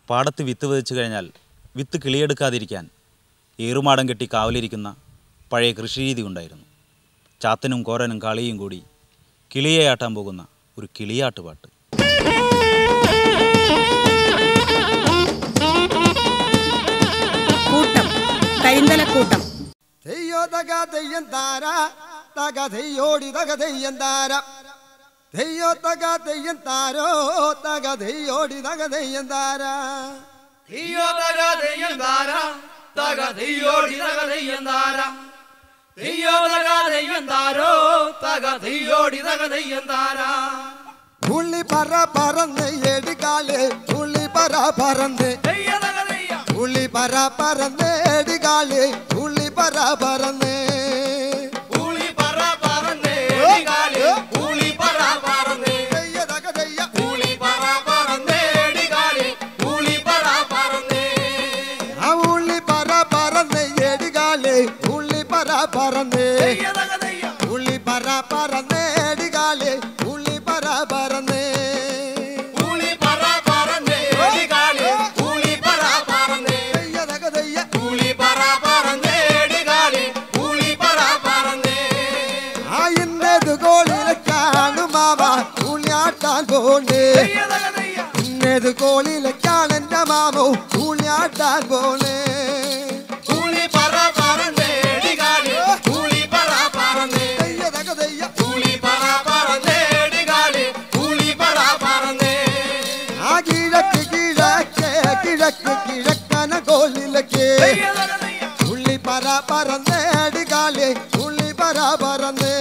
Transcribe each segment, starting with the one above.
പാടത്ത് വിത്ത് വിതച്ചു കഴിഞ്ഞാൽ വിത്ത് കിളിയെടുക്കാതിരിക്കാൻ ഏറുമാടം കെട്ടി കാവലിരിക്കുന്ന പഴയ കൃഷിരീതി ഉണ്ടായിരുന്നു ചാത്തനും കോരനും കാളിയും കൂടി കിളിയെ ആട്ടാൻ പോകുന്ന ഒരു കിളിയാട്ട് പാട്ട് കൂട്ടം കരിന്തലക്കൂട്ടം തെയ്യോ തക തെയ്യം താര തക തെയ്യോടി തക തെയ്യം താര തെയ്യോ തക തെയ്യം താരോ തക തെയ്യോടി തക തെയ്യം താര തെയ്യോ തക തെയ്യം താര തക തെയ്യോടി തക തെയ്യം താര തെയ്യോ തക തെയ്യം താരോ തക തെയ്യോടി തക തെയ്യം താര പുള്ളി പറ പറന്ന് എടുക്കാല് പുള്ളി പറ പറന്ന് തെയ്യ തക തെയ്യ പുള്ളി പറ പറന്ന് എടുക്കാല് പുള്ളി പറ പറന്ന് ഊളി പറ പറന്നേ കാലി ഊളി പറ പറന്നേ തെയ്യ തക തെയ്യ ഊളി പറ പറന്നേ കാലി ഊളി പറ പറന്നേ ആ ഉള്ളി പറ പറന്ന് എടുക്കാല് ഉള്ളി പറ പറന്ന് തെയ്യ തക തെയ്യ ഉള്ളി പറ പറന്ന് എടുക്കാല് ഉള്ളി പറ പറന്ന് ഊളി പറ പറന്നേ കാലി ഊളി പറ പറന്നേ തെയ്യ തക തെയ്യ ഊളി പറ പറന്നേ കാലി ഊളി പറ പറന്നേ ആ ഇന്നത് കോളിലേക്കാണ് മാമ ഉള്ളിയാട്ടാൻ പോണേ തെയ്യ തക തെയ്യ ഇന്നത് കോളിലേക്കാണ് എന്റെ മാമോ ഉള്ളിയാട്ടാൻ പോണേ ഊളി പറ പറന്നേ കാലി ഊളി പറ പറന്നേ തെയ്യ തക തെയ്യ ഊളി പറ പറന്നേ കാലി ഊളി പറ പറന്നേ ആ കിഴക്ക് കിഴക്ക് കിഴക്ക് കിഴക്കന കോളിലേക്ക് തെയ്യ തക തെയ്യ ഉള്ളി പറ പറന്നേടി കാലേ ഉള്ളി പറ പറന്നേ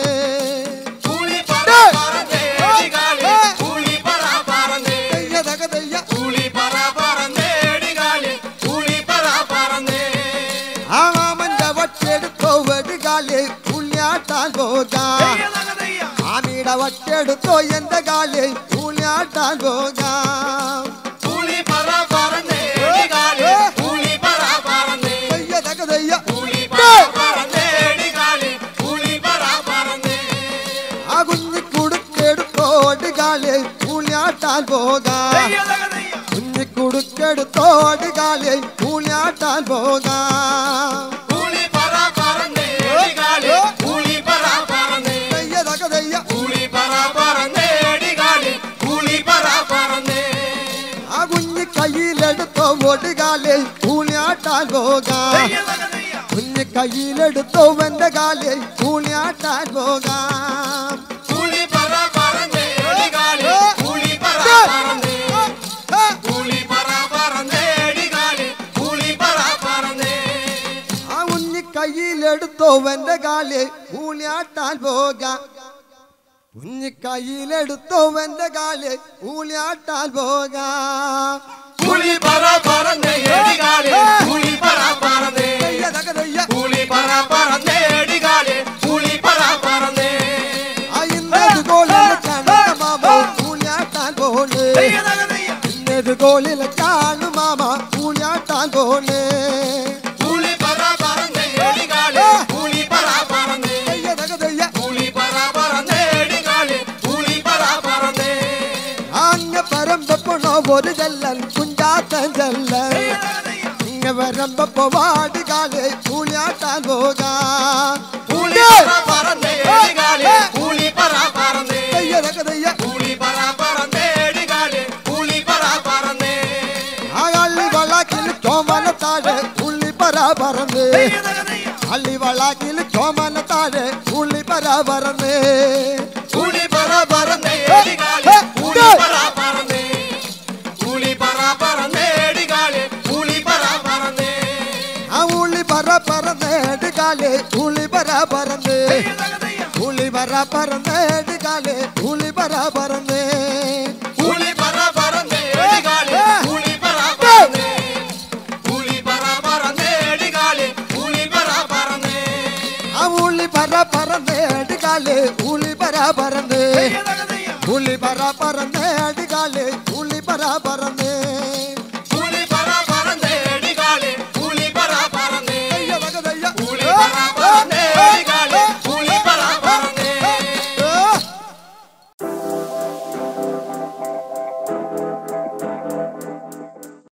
ഊളി പറ പറന്നേ കാലി ഊളി പറ പറന്നേ തെയ്യ തക തെയ്യ ഊളി പറ പറന്നേ കാലി ഊളി പറ പറന്നേ ആ മാമന്റെ വട്ടെടുത്തോ വെടുകാലേ ഉള്ളിയാട്ടാൻ പോകാം തെയ്യ തക തെയ്യ ആമിയുടെ വട്ടെടുത്തോ എന്റെ കാലേ ഉള്ളിയാട്ടാൻ പോകാം ഊളി പറ പറന്നേ കാലി ഊളി പറ പറന്നേ തെയ്യ തക തെയ്യ ഊളി പറ പറന്നേ കാലി ഊളി പറ പറന്നേ ആ കുഞ്ഞി കുടുക്കെടുത്തോട് കാലേ ഉള്ളിയാട്ടാൻ പോകാം തെയ്യ തക തെയ്യ കുഞ്ഞി കുടുക്കെടുത്തോട് കാലേ ഉള്ളിയാട്ടാൻ പോകാം ഊളി പറ പറന്നേ കാലി ഊളി പറ പറന്നേ തെയ്യ തക തെയ്യ ഊളി പറ പറന്നേ കാലി ഊളി പറ പറന്നേ ആ കുഞ്ഞി കയ്യിലെടുത്തോ ഒടുകാലേ ഊളിയാട്ടാൻ പോകാം തെയ്യ തക തെയ്യ കുഞ്ഞി കയ്യിലെടുത്തോ എന്റെ കാലേ ഊളിയാട്ടാൻ പോകാം ഊളി പറ പറന്നേ കാലി ഊളി പറ പറന്നേ ഊളി പറ പറന്നേ കാലി ഊളി പറ പറന്നേ ആ കുഞ്ഞി കയ്യിലെടുത്തോ എന്റെ കാലേ ഊളിയാട്ടാൻ പോകാം കുഞ്ഞി കയ്യിലെടുത്തോ എന്റെ കാലേ ഊളിയാട്ടാൻ പോകാം ഊളി പറ പറന്നേ കാലി ഊളി പറ പറന്നേ തെയ്യ തക തെയ്യ ഊളി പറ പറന്നേ കാലി ഊളി പറ പറന്നേ ആ ഇന്നത് കോളിലെ കണ്ട മാമോ ഊളിയാട്ടാൻ പോണേ തെയ്യ തക തെയ്യ ഇന്നത് കോളിലെ കാണു മാമ ഊളിയാട്ടാൻ പോണേ ഊളി പറ പറന്നേ കാലി ഊളി പറ പറന്നേ തെയ്യ തക തെയ്യ ഊളി പറ പറന്നേ കാലി ഊളി പറ പറന്നേ അങ്ങ പരമ്പപ്പണോ ഒരു ചെല്ലൻ കുഞ്ചാത്തൻ ചെല്ലൻ തെയ്യ തക തെയ്യ ഇങ്ങ വരമ്പപ്പോ വാടുകാലേ ഊളിയാട്ടാൻ പോകാം ഊളി പറ പറന്നേ കാലി ഊളി പറ പറന്നേ തെയ്യ തക തെയ്യ ഊളി പറ പറന്നേ കാലി ഊളി പറ പറന്നേ ആ അള്ളി വളക്കിൽ ചോമന താഴെ ഉള്ളി പറ പറന്ന് തെയ്യ തക തെയ്യ അള്ളി വളക്കിൽ ചോമന താഴെ ഉള്ളി പറ പറന്ന് ഊളി പറ പറന്നേ കാലി ഊളി പറ പറന്നേ ഊളി പറ പറന്നേ കാലി ഊളി പറ പറന്നേ ആ ഉള്ളി പറ പറന്നേട് കാലേ ഉള്ളി പറ പറന്ന് തെയ്യ തക തെയ്യ ഉള്ളി പറ പറന്നേട് കാലേ ഉള്ളി പറ പറന്ന് ഊളി പറ പറന്നേ കാലി ഊളി പറ പറന്നേ ഊളി പറ പറന്നേ കാലി ഊളി പറ പറന്നേ ആ ഉള്ളി പറ പറന്നേട് കാലേ ഉള്ളി പറ പറന്ന് തെയ്യ തക തെയ്യ ഉള്ളി പറ പറന്നേട്